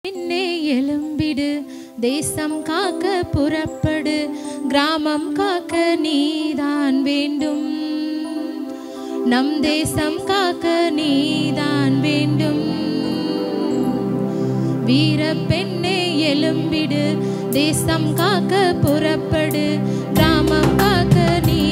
என்னே எலும்பிடு தேசம் காக்க புறப்படு கிராமம் காக்க நீதான் வேண்டும் நம் தேசம் காக்க நீதான் வேண்டும் வீர பெண்ணே எலும்பிடு தேசம் காக்க புறப்படு கிராமம் காக்க நீ